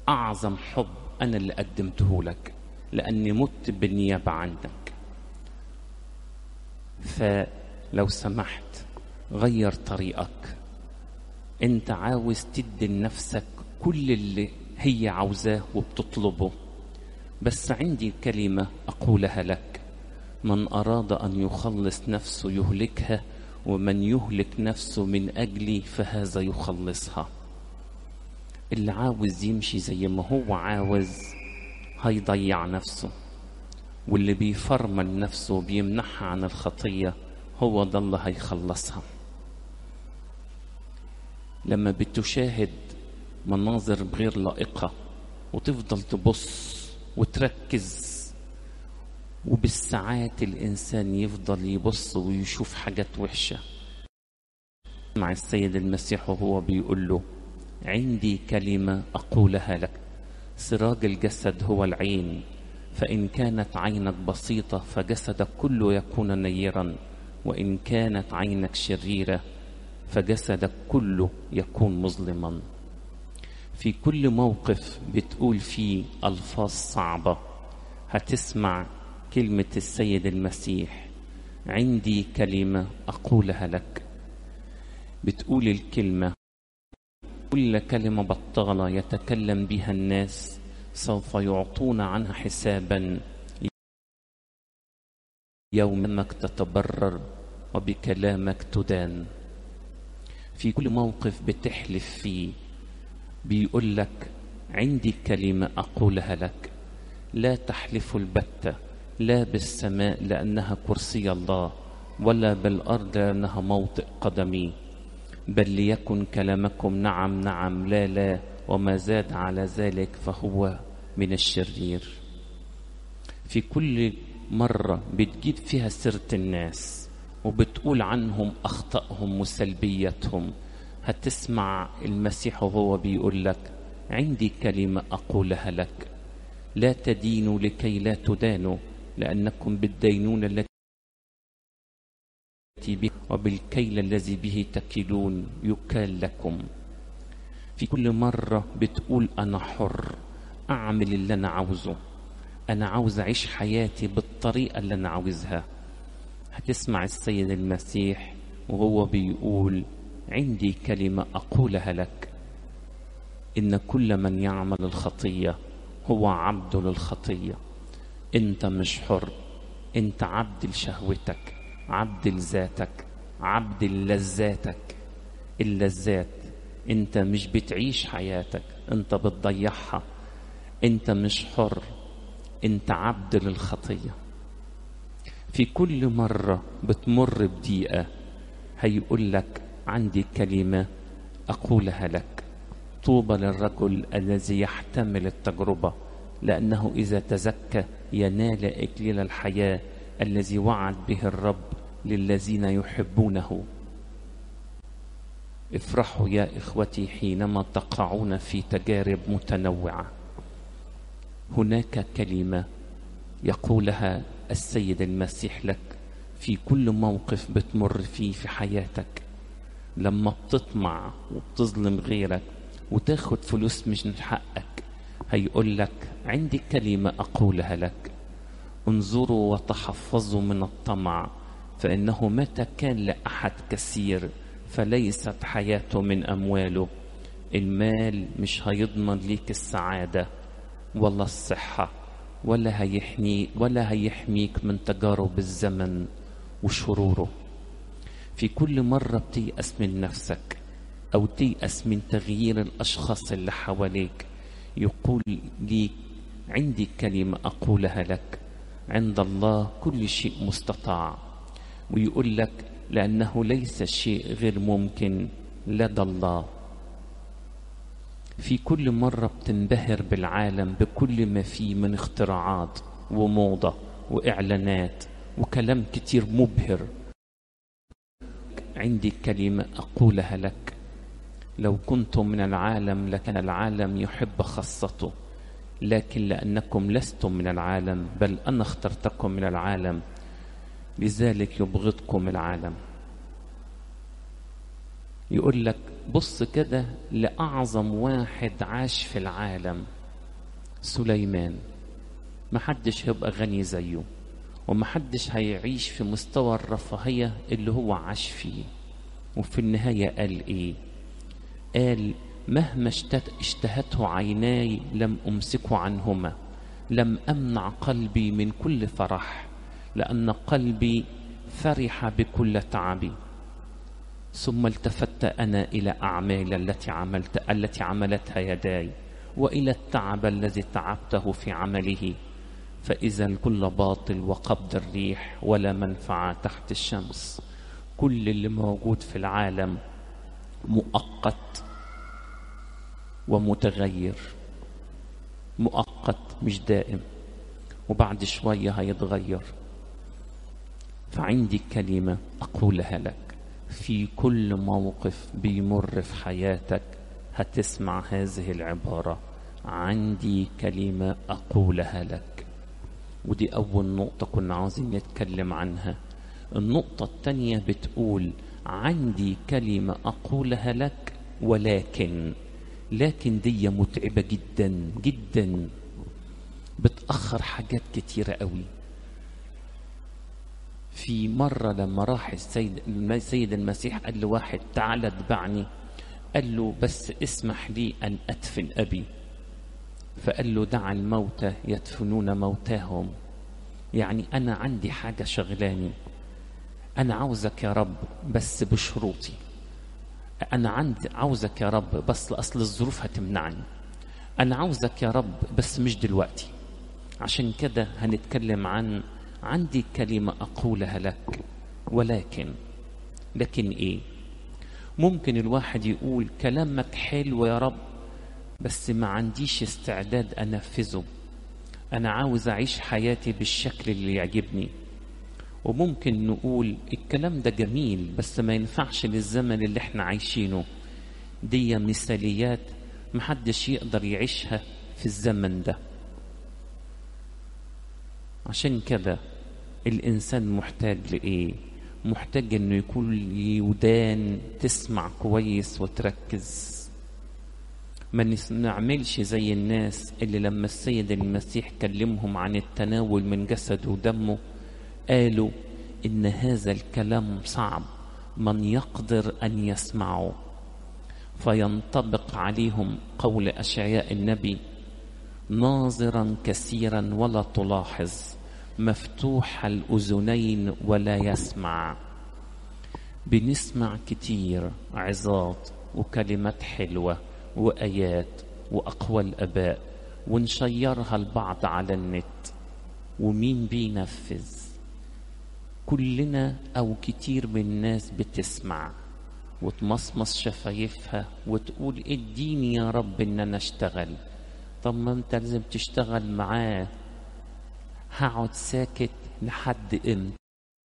أعظم حب أنا اللي قدمته لك لأني مت بالنيابة عنك فلو سمحت غير طريقك انت عاوز تدي لنفسك كل اللي هي عاوزاه وبتطلبه بس عندي كلمة أقولها لك من أراد أن يخلص نفسه يهلكها ومن يهلك نفسه من أجلي فهذا يخلصها اللي عاوز يمشي زي ما هو عاوز هيضيع نفسه واللي بيفرمل نفسه وبيمنحها عن الخطية هو ده اللي هيخلصها لما بتشاهد مناظر غير لائقة وتفضل تبص وتركز وبالساعات الإنسان يفضل يبص ويشوف حاجات وحشة مع السيد المسيح وهو بيقول له عندي كلمة أقولها لك سراج الجسد هو العين فإن كانت عينك بسيطة فجسدك كله يكون نيرا وإن كانت عينك شريرة فجسدك كله يكون مظلما في كل موقف بتقول فيه ألفاظ صعبة هتسمع كلمة السيد المسيح عندي كلمة أقولها لك بتقول الكلمة كل كلمة بطالة يتكلم بها الناس سوف يعطون عنها حسابا يومك تتبرر وبكلامك تدان في كل موقف بتحلف فيه بيقول لك عندي كلمة أقولها لك لا تحلفوا البتة لا بالسماء لأنها كرسي الله ولا بالأرض لأنها موطئ قدمي بل ليكن كلامكم نعم نعم لا لا وما زاد على ذلك فهو من الشرير في كل مرة بتجيب فيها سيرة الناس وبتقول عنهم أخطائهم وسلبياتهم هتسمع المسيح وهو بيقول لك عندي كلمة أقولها لك لا تدينوا لكي لا تدانوا لأنكم بالدينون التي به وبالكيل الذي به تكلون يكال لكم في كل مرة بتقول أنا حر أعمل اللي أنا عاوزه أنا عاوز أعيش حياتي بالطريقة اللي أنا عاوزها هتسمع السيد المسيح وهو بيقول عندي كلمة أقولها لك إن كل من يعمل الخطية هو عبد للخطية أنت مش حر أنت عبد لشهوتك عبد لذاتك عبد لذاتك اللذات أنت مش بتعيش حياتك أنت بتضيعها أنت مش حر أنت عبد للخطية في كل مرة بتمر بضيقة هيقول لك عندي كلمة أقولها لك طوبى للرجل الذي يحتمل التجربة لأنه إذا تزكى ينال إكليل الحياة الذي وعد به الرب للذين يحبونه افرحوا يا إخوتي حينما تقعون في تجارب متنوعة هناك كلمة يقولها السيد المسيح لك في كل موقف بتمر فيه في حياتك لما بتطمع وبتظلم غيرك وتاخد فلوس مش من حقك هيقول لك عندي كلمة أقولها لك انظروا وتحفظوا من الطمع فإنه متى كان لأحد كثير فليست حياته من أمواله المال مش هيضمن ليك السعادة ولا الصحة ولا هيحمي ولا هيحميك من تجارب الزمن وشروره في كل مرة بتيأس من نفسك أو تيأس من تغيير الأشخاص اللي حواليك يقول لي عندي كلمة أقولها لك عند الله كل شيء مستطاع ويقول لك لأنه ليس شيء غير ممكن لدى الله في كل مرة بتنبهر بالعالم بكل ما فيه من اختراعات وموضة وإعلانات وكلام كتير مبهر عندي كلمة أقولها لك لو كنتم من العالم لكان العالم يحب خاصته لكن لأنكم لستم من العالم بل أنا اخترتكم من العالم لذلك يبغضكم العالم يقول لك بص كده لأعظم واحد عاش في العالم سليمان محدش هيبقى غني زيه ومحدش هيعيش في مستوى الرفاهية اللي هو عاش فيه وفي النهاية قال ايه قال مهما اشتهته عيناي لم أمسكه عنهما لم أمنع قلبي من كل فرح لأن قلبي فرح بكل تعبي ثم التفت أنا إلى أعمال التي عملت التي عملتها يداي وإلى التعب الذي تعبته في عمله فإذا الكل باطل وقبض الريح ولا منفعة تحت الشمس كل اللي موجود في العالم مؤقت ومتغير مؤقت مش دائم وبعد شوية هيتغير فعندي كلمة أقولها لك في كل موقف بيمر في حياتك هتسمع هذه العبارة عندي كلمة أقولها لك ودي أول نقطة كنا عاوزين نتكلم عنها النقطة الثانية بتقول عندي كلمة أقولها لك ولكن لكن دي متعبة جدا جدا بتأخر حاجات كتيرة قوي في مرة لما راح السيد السيد المسيح قال لواحد تعال اتبعني قال له بس اسمح لي أن أدفن أبي فقال له دع الموتى يدفنون موتاهم يعني أنا عندي حاجة شغلاني أنا عاوزك يا رب بس بشروطي أنا عندي عاوزك يا رب بس أصل الظروف هتمنعني أنا عاوزك يا رب بس مش دلوقتي عشان كده هنتكلم عن عندي كلمة أقولها لك ولكن لكن إيه ممكن الواحد يقول كلامك حلو يا رب بس ما عنديش استعداد أنفذه أنا عاوز أعيش حياتي بالشكل اللي يعجبني وممكن نقول الكلام ده جميل بس ما ينفعش للزمن اللي احنا عايشينه دي مثاليات محدش يقدر يعيشها في الزمن ده عشان كده الإنسان محتاج لإيه محتاج إنه يكون ودان تسمع كويس وتركز ما نعملش زي الناس اللي لما السيد المسيح كلمهم عن التناول من جسده ودمه قالوا إن هذا الكلام صعب من يقدر أن يسمعه فينطبق عليهم قول أشعياء النبي ناظرا كثيرا ولا تلاحظ مفتوح الأذنين ولا يسمع بنسمع كتير عظات وكلمات حلوة وآيات وأقوال آباء ونشيرها البعض على النت ومين بينفذ كلنا أو كتير من الناس بتسمع وتمصمص شفايفها وتقول اديني يا رب ان انا اشتغل طب ما انت لازم تشتغل معاه هقعد ساكت لحد امتى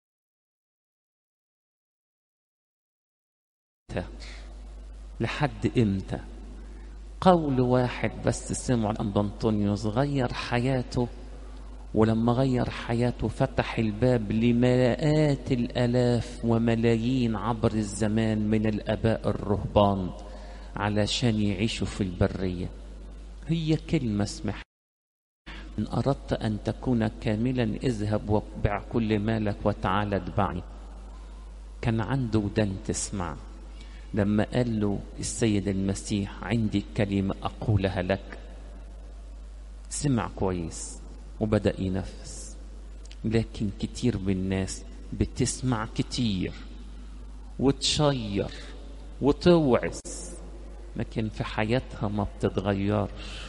لحد امتى قول واحد بس سمعه عن بنطونيوس غير حياته ولما غير حياته فتح الباب لمئات الالاف وملايين عبر الزمان من الاباء الرهبان علشان يعيشوا في البريه هي كلمه اسمح ان اردت ان تكون كاملا اذهب وابع كل مالك وتعال اتبعني كان عنده ودان تسمع لما قال له السيد المسيح عندي كلمه اقولها لك سمع كويس وبدأ ينفذ لكن كتير من الناس بتسمع كتير وتشير وتوعظ لكن في حياتها ما بتتغيرش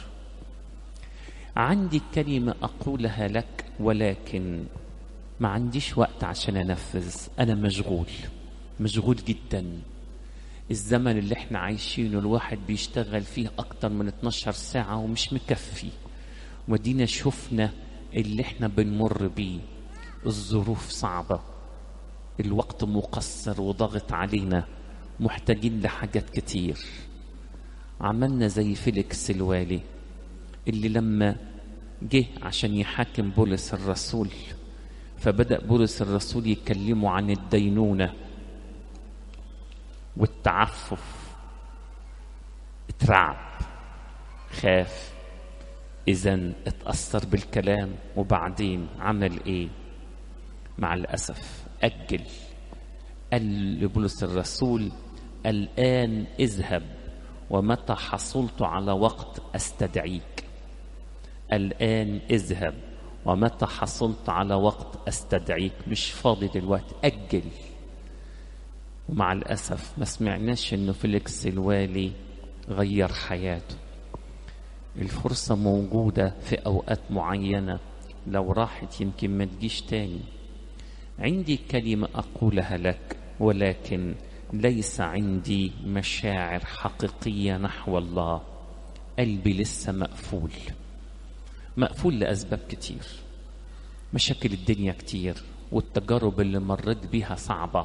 عندي كلمة أقولها لك ولكن ما عنديش وقت عشان أنفذ أنا مشغول مشغول جدا الزمن اللي احنا عايشينه الواحد بيشتغل فيه أكتر من 12 ساعة ومش مكفي ودينا شفنا اللي احنا بنمر بيه الظروف صعبة الوقت مقصر وضغط علينا محتاجين لحاجات كتير عملنا زي فيليكس الوالي اللي لما جه عشان يحاكم بولس الرسول فبدأ بولس الرسول يكلمه عن الدينونة والتعفف اترعب خاف إذا اتأثر بالكلام وبعدين عمل إيه؟ مع الأسف أجل قال لبولس الرسول الآن اذهب ومتى حصلت على وقت أستدعيك الآن اذهب ومتى حصلت على وقت أستدعيك مش فاضي دلوقتي أجل ومع الأسف ما سمعناش إنه فيليكس الوالي غير حياته الفرصة موجودة في أوقات معينة لو راحت يمكن ما تجيش تاني عندي كلمة أقولها لك ولكن ليس عندي مشاعر حقيقية نحو الله قلبي لسه مقفول مقفول لأسباب كتير مشاكل الدنيا كتير والتجارب اللي مريت بيها صعبة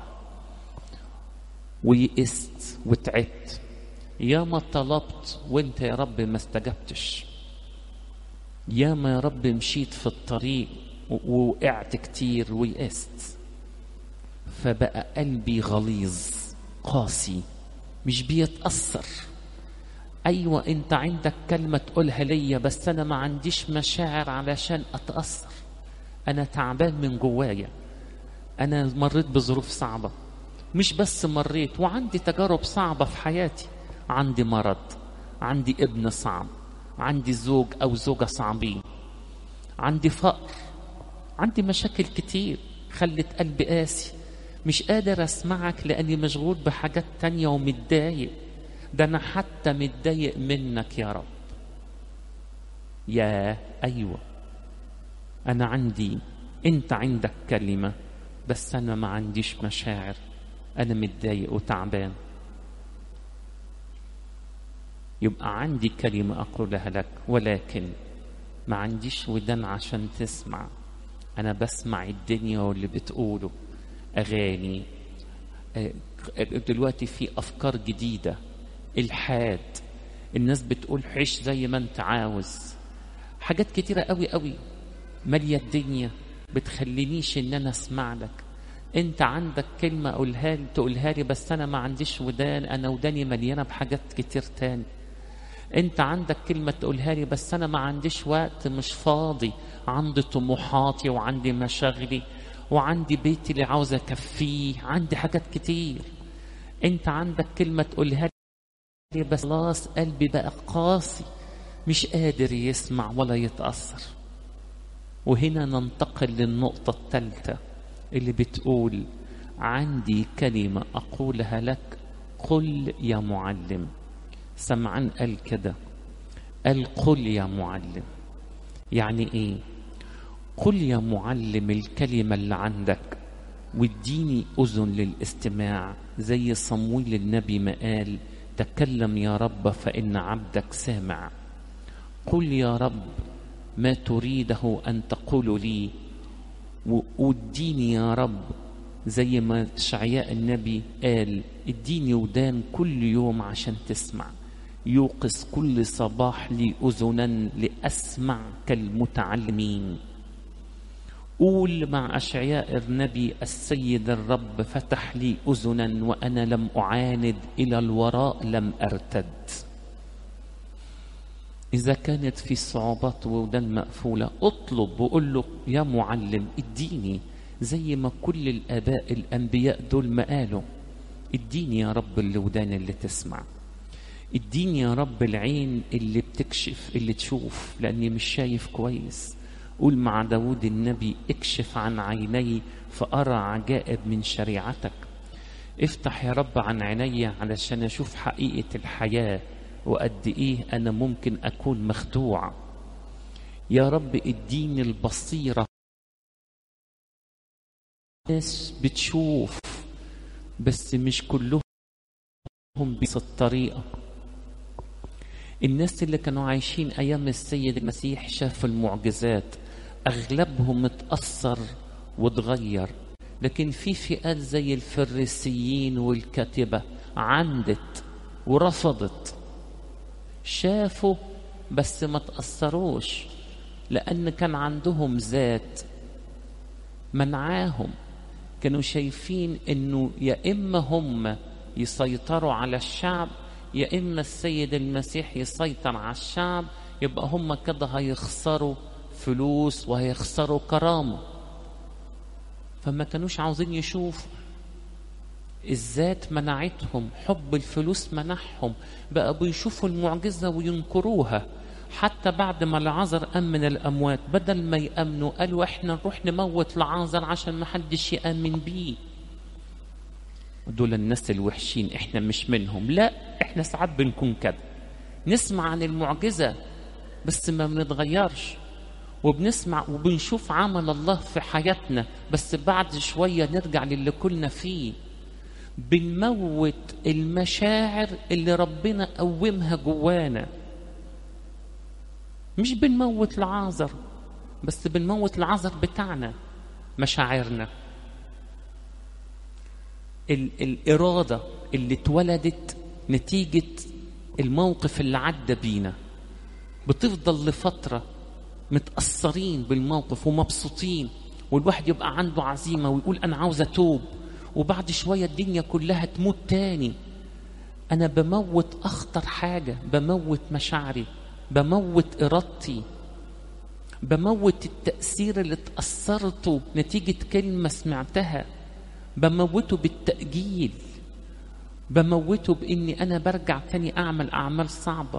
ويئست وتعبت يا ما طلبت وانت يا رب ما استجبتش يا ما يا رب مشيت في الطريق ووقعت كتير ويأست فبقى قلبي غليظ قاسي مش بيتأثر أيوة أنت عندك كلمة تقولها ليا بس أنا ما عنديش مشاعر علشان أتأثر أنا تعبان من جوايا أنا مريت بظروف صعبة مش بس مريت وعندي تجارب صعبة في حياتي عندي مرض عندي ابن صعب عندي زوج أو زوجة صعبين عندي فقر عندي مشاكل كتير خلت قلبي قاسي مش قادر أسمعك لأني مشغول بحاجات تانية ومتضايق ده أنا حتى متضايق منك يا رب يا أيوة أنا عندي أنت عندك كلمة بس أنا ما عنديش مشاعر أنا متضايق وتعبان يبقى عندي كلمة أقولها لك ولكن ما عنديش ودان عشان تسمع أنا بسمع الدنيا واللي بتقوله أغاني دلوقتي في أفكار جديدة الحاد الناس بتقول عيش زي ما أنت عاوز حاجات كتيرة قوي قوي مالية الدنيا بتخلينيش إن أنا أسمع لك أنت عندك كلمة أقولها لي تقولها لي بس أنا ما عنديش ودان أنا وداني مليانة بحاجات كتير تاني انت عندك كلمة تقولها لي بس انا ما عنديش وقت مش فاضي عندي طموحاتي وعندي مشاغلي وعندي بيتي اللي عاوز اكفيه عندي حاجات كتير انت عندك كلمة تقولها لي بس خلاص قلبي بقى قاسي مش قادر يسمع ولا يتأثر وهنا ننتقل للنقطة الثالثة اللي بتقول عندي كلمة أقولها لك قل يا معلم سمعان قال كده قال قل يا معلم يعني ايه قل يا معلم الكلمة اللي عندك واديني أذن للاستماع زي صمويل النبي ما قال تكلم يا رب فإن عبدك سامع قل يا رب ما تريده أن تقول لي واديني يا رب زي ما شعياء النبي قال اديني ودان كل يوم عشان تسمع يوقظ كل صباح لي أذنا لأسمع كالمتعلمين قول مع أشعياء النبي السيد الرب فتح لي أذنا وأنا لم أعاند إلى الوراء لم أرتد إذا كانت في صعوبات ودان مقفولة اطلب وقول له يا معلم اديني زي ما كل الآباء الأنبياء دول ما قالوا اديني يا رب الودان اللي تسمع اديني يا رب العين اللي بتكشف اللي تشوف لأني مش شايف كويس قول مع داود النبي اكشف عن عيني فأرى عجائب من شريعتك افتح يا رب عن عيني علشان أشوف حقيقة الحياة وقد إيه أنا ممكن أكون مخدوع يا رب اديني البصيرة ناس بتشوف بس مش كلهم بنفس الطريقة الناس اللي كانوا عايشين أيام السيد المسيح شافوا المعجزات أغلبهم اتأثر واتغير لكن في فئات زي الفريسيين والكاتبة عندت ورفضت شافوا بس ما تأثروش لأن كان عندهم ذات منعاهم كانوا شايفين انه يا اما هم يسيطروا على الشعب يا اما السيد المسيح يسيطر على الشعب يبقى هم كده هيخسروا فلوس وهيخسروا كرامة فما كانوش عاوزين يشوفوا الذات منعتهم حب الفلوس منعهم بقى بيشوفوا المعجزة وينكروها حتى بعد ما لعازر قام من الأموات بدل ما يأمنوا قالوا إحنا نروح نموت لعازر عشان ما حدش يأمن بيه دول الناس الوحشين إحنا مش منهم لا إحنا ساعات بنكون كده نسمع عن المعجزة بس ما بنتغيرش وبنسمع وبنشوف عمل الله في حياتنا بس بعد شوية نرجع للي كنا فيه بنموت المشاعر اللي ربنا قومها جوانا مش بنموت العازر بس بنموت العذر بتاعنا مشاعرنا ال الإرادة اللي اتولدت نتيجة الموقف اللي عدى بينا بتفضل لفترة متأثرين بالموقف ومبسوطين والواحد يبقى عنده عزيمة ويقول أنا عاوز أتوب وبعد شوية الدنيا كلها تموت تاني أنا بموت أخطر حاجة بموت مشاعري بموت إرادتي بموت التأثير اللي اتأثرته نتيجة كلمة سمعتها بموته بالتأجيل بموته بإني أنا برجع تاني أعمل أعمال صعبة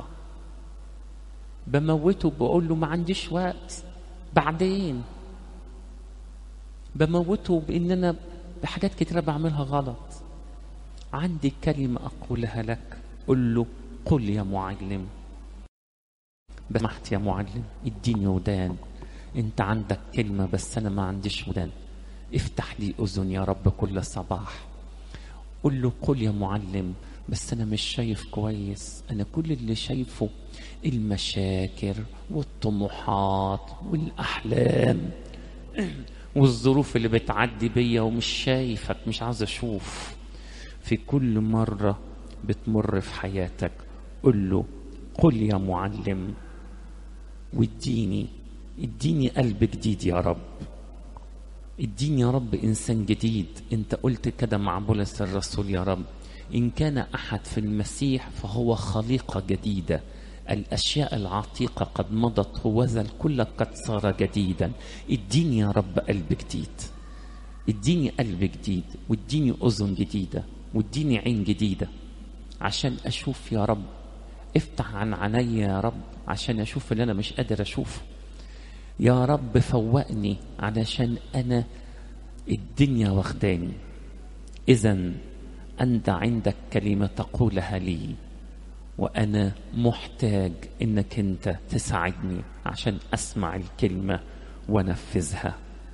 بموته بقول له ما عنديش وقت بعدين بموته بإن أنا بحاجات كتيرة بعملها غلط عندي كلمة أقولها لك قل له قل يا معلم سمحت يا معلم اديني ودان انت عندك كلمة بس انا ما عنديش ودان افتح لي اذن يا رب كل صباح قل له قل يا معلم بس انا مش شايف كويس انا كل اللي شايفه المشاكل والطموحات والاحلام والظروف اللي بتعدي بيا ومش شايفك مش عاوز اشوف في كل مرة بتمر في حياتك قل له قل يا معلم واديني اديني قلب جديد يا رب اديني يا رب انسان جديد انت قلت كده مع بولس الرسول يا رب ان كان احد في المسيح فهو خليقه جديده الاشياء العتيقه قد مضت وذا الكل قد صار جديدا اديني يا رب قلب جديد اديني قلب جديد واديني اذن جديده واديني عين جديده عشان اشوف يا رب افتح عن عينيا يا رب عشان اشوف اللي انا مش قادر اشوفه يا رب فوقني علشان انا الدنيا واخداني اذا انت عندك كلمه تقولها لي وانا محتاج انك انت تساعدني عشان اسمع الكلمه وانفذها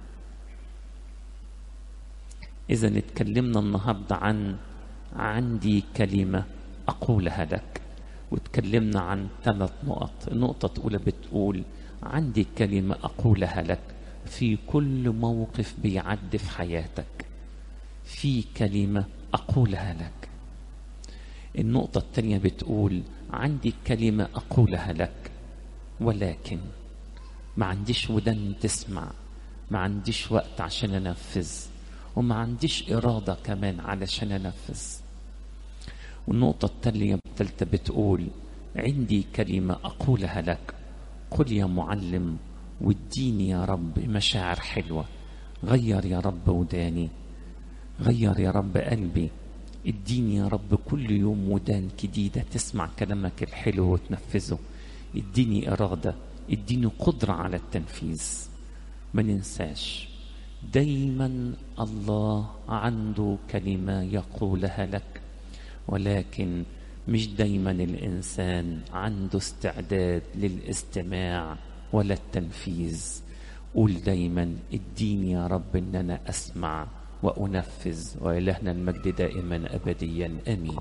اذا اتكلمنا النهارده عن عندي كلمه اقولها لك وتكلمنا عن ثلاث نقط النقطة الأولى بتقول عندي كلمة أقولها لك في كل موقف بيعدي في حياتك في كلمة أقولها لك النقطة الثانية بتقول عندي كلمة أقولها لك ولكن ما عنديش ودن تسمع ما عنديش وقت عشان أنفذ وما عنديش إرادة كمان علشان أنفذ والنقطة التالية الثالثة بتقول عندي كلمة أقولها لك قل يا معلم واديني يا رب مشاعر حلوة غير يا رب وداني غير يا رب قلبي اديني يا رب كل يوم ودان جديدة تسمع كلامك الحلو وتنفذه اديني إرادة اديني قدرة على التنفيذ ما ننساش دايما الله عنده كلمة يقولها لك ولكن مش دايما الانسان عنده استعداد للاستماع ولا التنفيذ قول دايما اديني يا رب ان انا اسمع وانفذ والهنا المجد دائما ابديا امين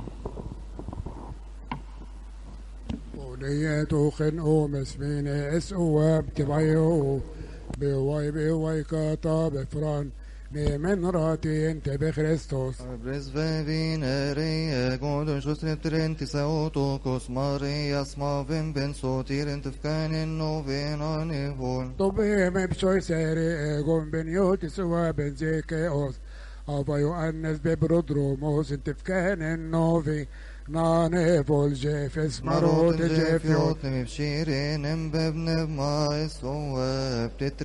وليتو خنقو مسميني اسقوا بتبعيو بواي بواي كاتا بفران من راتي انت بخريستوس Brisbane gården sjøstrepteren til Sautokos Maria smaven ben sotiren tefkanen novenan i våren. طبي مبشوي ساري ايغون بن يوتس وبن زيكيوس أبا يؤنس ببرودروموس انت في كان النوفي نانه فول جيفس مرot مروت جيفيوت جيفيوت نمشيرين ببنب ما يسوى